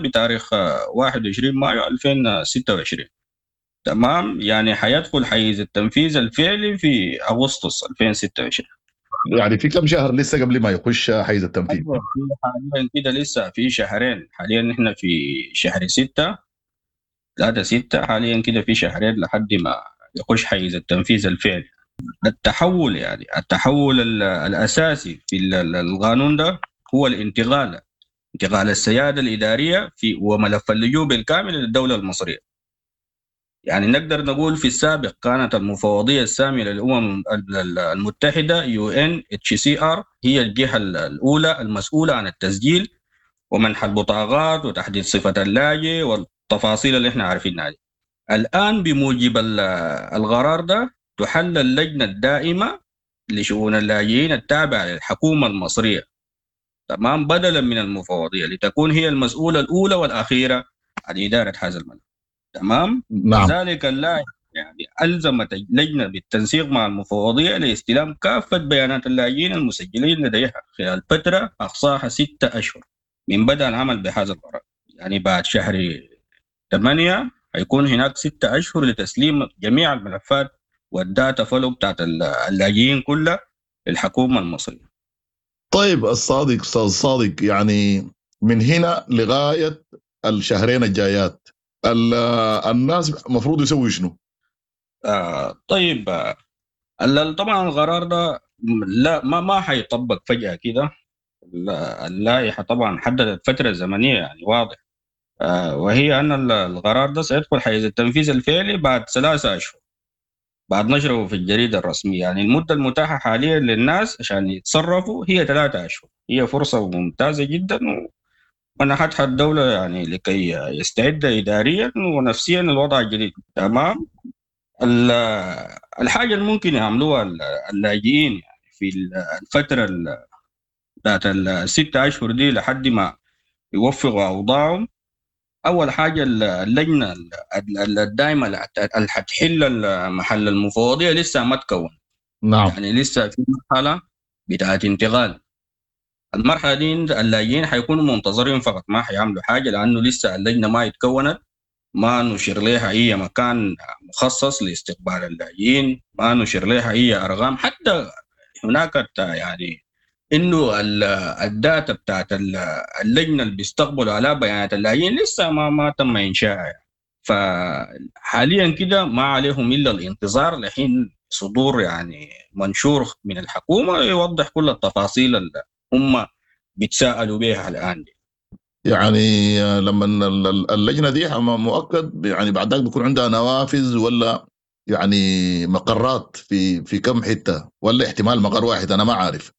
بتاريخ 21 مايو 2026 تمام يعني حيدخل حيز التنفيذ الفعلي في اغسطس 2026 يعني في كم شهر لسه قبل ما يخش حيز التنفيذ أيوة في حاليا كده لسه في شهرين حاليا نحن في شهر ستة ثلاثة ستة حاليا كده في شهرين لحد ما يخش حيز التنفيذ الفعلي التحول يعني التحول الاساسي في القانون ده هو الانتقال انتقال السياده الاداريه في وملف اللجوء بالكامل للدوله المصريه يعني نقدر نقول في السابق كانت المفوضيه الساميه للامم المتحده يو ان اتش سي ار هي الجهه الاولى المسؤوله عن التسجيل ومنح البطاقات وتحديد صفه اللاجئ والتفاصيل اللي احنا عارفينها دي. الان بموجب القرار ده تحل اللجنه الدائمه لشؤون اللاجئين التابعه للحكومه المصريه تمام بدلا من المفوضيه لتكون هي المسؤوله الاولى والاخيره عن اداره هذا الملف تمام نعم ذلك لا يعني الزمت اللجنه بالتنسيق مع المفوضيه لاستلام كافه بيانات اللاجئين المسجلين لديها خلال فتره اقصاها ستة اشهر من بدا العمل بهذا القرار يعني بعد شهر 8 حيكون هناك ستة اشهر لتسليم جميع الملفات والداتا فولو بتاعت اللاجئين كلها للحكومه المصريه طيب الصادق استاذ صادق يعني من هنا لغايه الشهرين الجايات الناس المفروض يسوي شنو؟ آه طيب آه طبعا القرار ده لا ما ما حيطبق فجاه كده اللائحه طبعا حددت فتره زمنيه يعني واضح آه وهي ان القرار ده سيدخل حيز التنفيذ الفعلي بعد ثلاثة اشهر بعد نشره في الجريده الرسميه يعني المده المتاحه حاليا للناس عشان يتصرفوا هي ثلاثة اشهر هي فرصه ممتازه جدا منحتها الدولة يعني لكي يستعد إداريا ونفسيا للوضع الجديد تمام الحاجة اللي ممكن يعملوها اللاجئين يعني في الفترة ذات الستة أشهر دي لحد ما يوفقوا أوضاعهم أول حاجة اللجنة الدائمة اللي حتحل محل المفوضية لسه ما تكون نعم يعني لسه في مرحلة بتاعت انتقال المرحله دي اللاجئين حيكونوا منتظرين فقط ما حيعملوا حاجه لانه لسه اللجنه ما اتكونت ما نشر لها اي مكان مخصص لاستقبال اللاجئين ما نشر لها اي ارقام حتى هناك يعني انه الداتا بتاعت اللجنه اللي بيستقبلوا على بيانات اللاجئين لسه ما ما تم انشائها يعني. فحاليا كده ما عليهم الا الانتظار لحين صدور يعني منشور من الحكومه يوضح كل التفاصيل اللي هم بيتساءلوا بها الان دي. يعني لما اللجنه دي مؤكد يعني بعد ذلك بيكون عندها نوافذ ولا يعني مقرات في في كم حته ولا احتمال مقر واحد انا ما عارف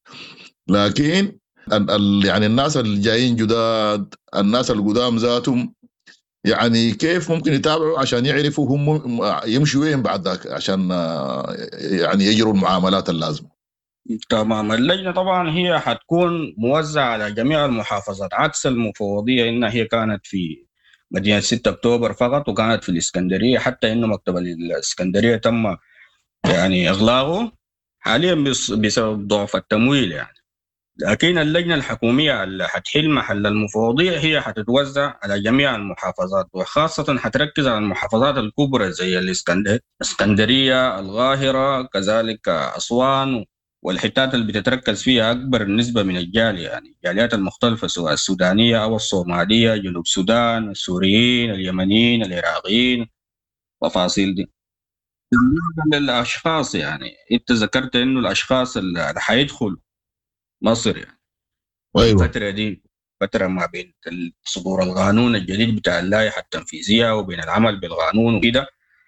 لكن يعني الناس اللي جايين جداد الناس القدام ذاتهم يعني كيف ممكن يتابعوا عشان يعرفوا هم يمشوا وين بعد ذاك عشان يعني يجروا المعاملات اللازمه تمام اللجنه طبعا هي حتكون موزعه على جميع المحافظات عكس المفوضيه انها هي كانت في مدينه 6 اكتوبر فقط وكانت في الاسكندريه حتى انه مكتب الاسكندريه تم يعني اغلاقه حاليا بسبب ضعف التمويل يعني لكن اللجنه الحكوميه اللي حتحل محل المفوضيه هي حتتوزع على جميع المحافظات وخاصه حتركز على المحافظات الكبرى زي الاسكندريه القاهره كذلك اسوان والحتات اللي بتتركز فيها أكبر نسبة من الجالية يعني الجاليات المختلفة سواء السودانية أو الصومالية جنوب السودان السوريين اليمنيين العراقيين تفاصيل دي بالنسبة للأشخاص يعني أنت ذكرت إنه الأشخاص اللي حيدخلوا مصر يعني أيوة. الفترة دي فترة ما بين صدور القانون الجديد بتاع اللائحة التنفيذية وبين العمل بالقانون وكده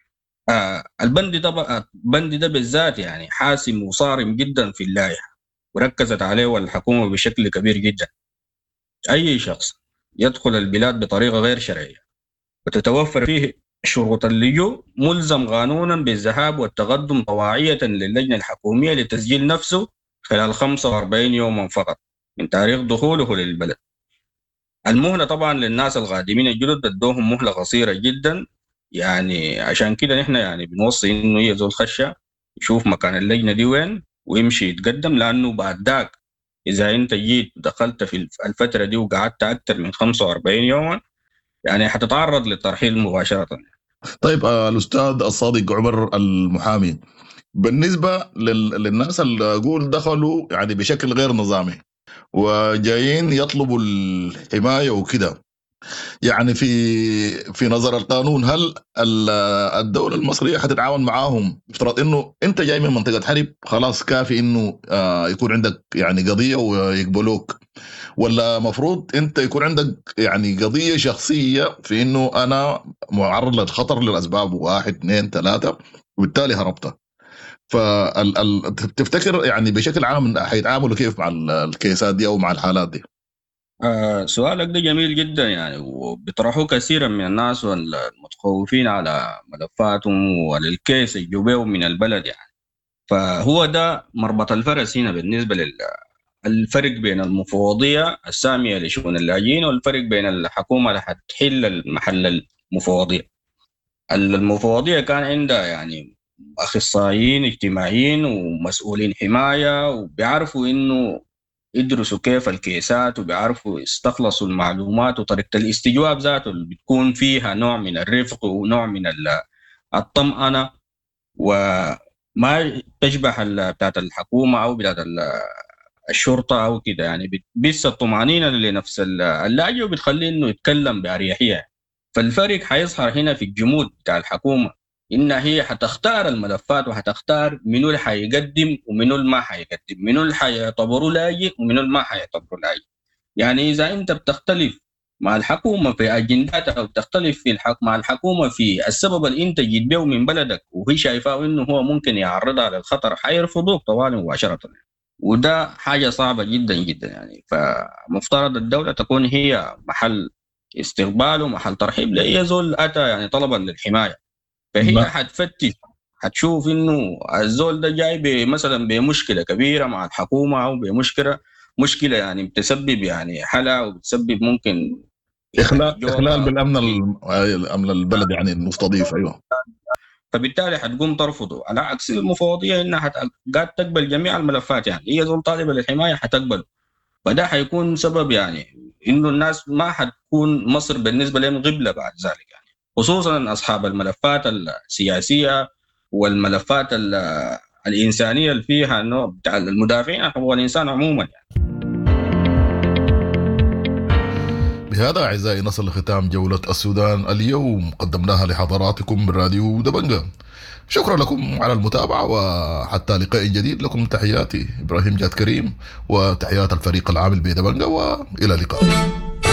آه البند ده البند ده بالذات يعني حاسم وصارم جدا في اللائحه وركزت عليه الحكومه بشكل كبير جدا اي شخص يدخل البلاد بطريقه غير شرعيه وتتوفر فيه شروط اللجوء ملزم قانونا بالذهاب والتقدم طواعية للجنة الحكومية لتسجيل نفسه خلال 45 يوما فقط من تاريخ دخوله للبلد المهلة طبعا للناس القادمين الجدد ادوهم مهلة قصيرة جدا يعني عشان كده نحن يعني بنوصي انه يزول خشه يشوف مكان اللجنه دي وين ويمشي يتقدم لانه بعد ذاك اذا انت جيت دخلت في الفتره دي وقعدت اكثر من 45 يوما يعني حتتعرض للترحيل مباشره طيب آه الاستاذ الصادق عمر المحامي بالنسبه لل... للناس اللي اقول دخلوا يعني بشكل غير نظامي وجايين يطلبوا الحمايه وكده يعني في في نظر القانون هل الدوله المصريه حتتعاون معاهم افترض انه انت جاي من منطقه حرب خلاص كافي انه آه، يكون عندك يعني قضيه ويقبلوك ولا مفروض انت يكون عندك يعني قضيه شخصيه في انه انا معرض للخطر للاسباب واحد اثنين ثلاثه وبالتالي هربت فتفتكر يعني بشكل عام حيتعاملوا كيف مع الكيسات دي او مع الحالات دي؟ آه سؤالك ده جميل جدا يعني وبيطرحوه كثيرا من الناس والمتخوفين على ملفاتهم وللكيس يجوا من البلد يعني فهو ده مربط الفرس هنا بالنسبه لل الفرق بين المفوضيه الساميه لشؤون اللاجئين والفرق بين الحكومه اللي حتحل المحل المفوضيه المفوضيه كان عندها يعني اخصائيين اجتماعيين ومسؤولين حمايه وبيعرفوا انه يدرسوا كيف الكيسات وبيعرفوا يستخلصوا المعلومات وطريقه الاستجواب ذاته اللي بتكون فيها نوع من الرفق ونوع من الطمأنه وما تشبه بتاعت الحكومه او بتاعت الشرطه او كده يعني بس الطمانينه لنفس اللاجئ وبتخليه انه يتكلم باريحيه فالفرق حيظهر هنا في الجمود بتاع الحكومه انها هي حتختار الملفات وحتختار منو اللي حيقدم ومنو اللي ما حيقدم منو اللي حيعتبروا لاجئ ومنو اللي ما حيعتبروا لاجئ يعني اذا انت بتختلف مع الحكومه في اجنداتها او بتختلف في الحك... مع الحكومه في السبب اللي انت جيت به من بلدك وهي شايفاه انه هو ممكن يعرضها للخطر حيرفضوك طوال مباشره وده حاجه صعبه جدا جدا يعني فمفترض الدوله تكون هي محل استقبال ومحل ترحيب لاي زول اتى يعني طلبا للحمايه فهي ما. حتفتش حتشوف انه الزول ده جاي مثلا بمشكله كبيره مع الحكومه او بمشكله مشكله يعني بتسبب يعني حلا وبتسبب ممكن اخلال اخلال بالامن الامن البلد يعني المستضيف ايوه فبالتالي حتقوم ترفضه على عكس المفوضيه انها قاعد تقبل جميع الملفات يعني هي زول طالبه للحمايه حتقبل فده حيكون سبب يعني انه الناس ما حتكون مصر بالنسبه لهم غبله بعد ذلك يعني خصوصا اصحاب الملفات السياسيه والملفات الانسانيه اللي فيها انه بتاع المدافعين حقوق الانسان عموما يعني. بهذا أعزائي نصل لختام جولة السودان اليوم قدمناها لحضراتكم من راديو دبنجة شكرا لكم على المتابعة وحتى لقاء جديد لكم تحياتي إبراهيم جاد كريم وتحيات الفريق العامل بدبنجة وإلى اللقاء